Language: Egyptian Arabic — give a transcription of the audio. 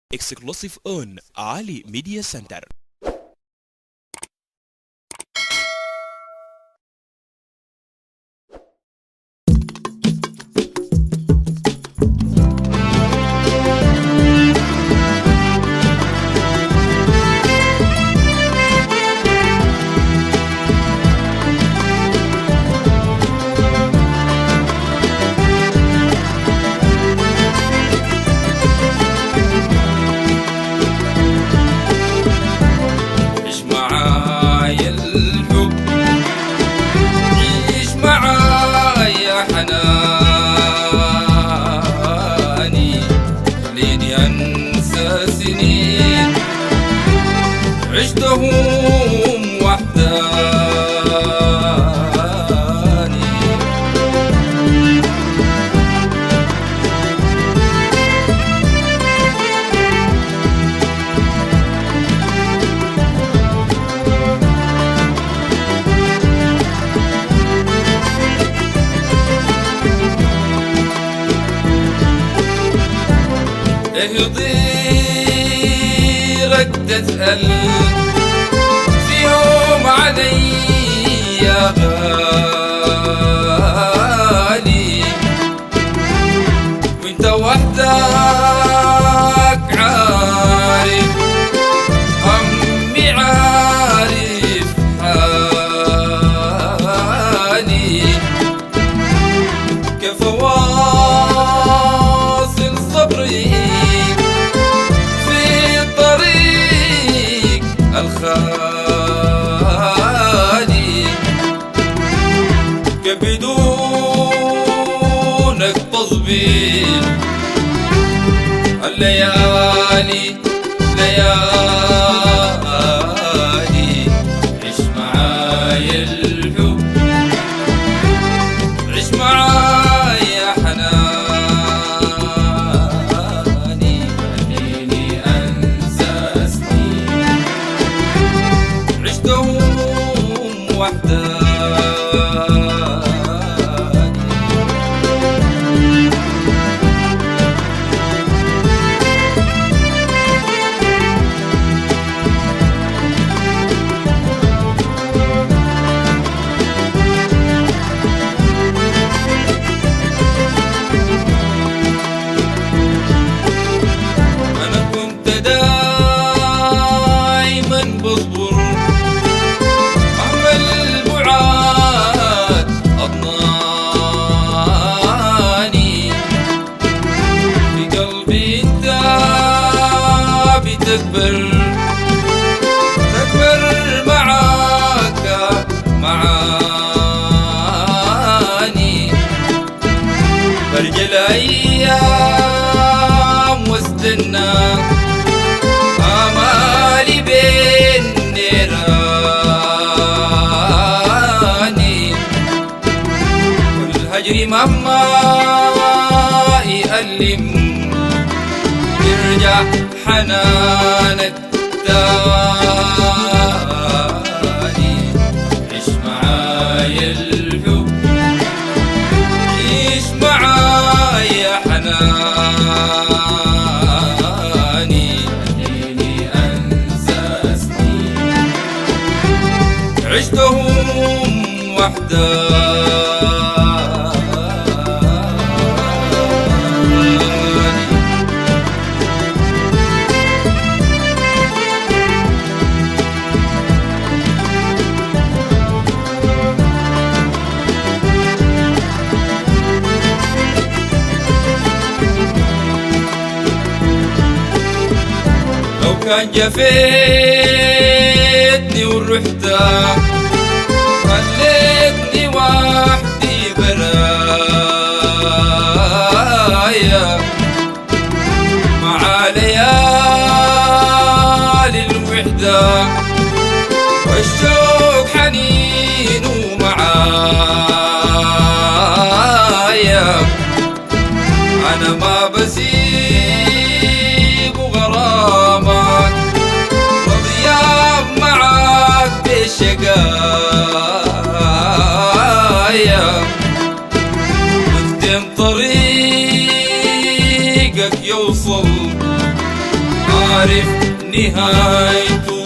exclusive on Ali Media Center. عيش معايا الحب عيش معايا حناني خليني انسى سنين عشتهم وحداني يضيرك تسأل في يوم علي يا غالي وانت وحدك عارف همي عارف حالي كيف واصل صبري في طريق الخالي كيف بدونك تصبير الليالي ليالي عيش معايا الحب عيش معايا حناني خليني انسى سنين عشتهم وحداني أنا كنت دايما بصبر أهمل البعاد أضناني في قلبي أنت بتكبر تكبر معاك معاني برجع الايام واستنى امالي بين نيراني والهجر مهما يألم يرجع حنانك تاني عيش معايا الحب عيش معايا حناني خليني انسى سنين عشتهم وحداني لو كان جفيتني ورحت خليتني وحدي برايا مع ليالي الوحدة والشوق حنين ومعايا أنا ما بسيب غرامك وضياب معاك بالشقايا قدم طريقك يوصل عارف نهايته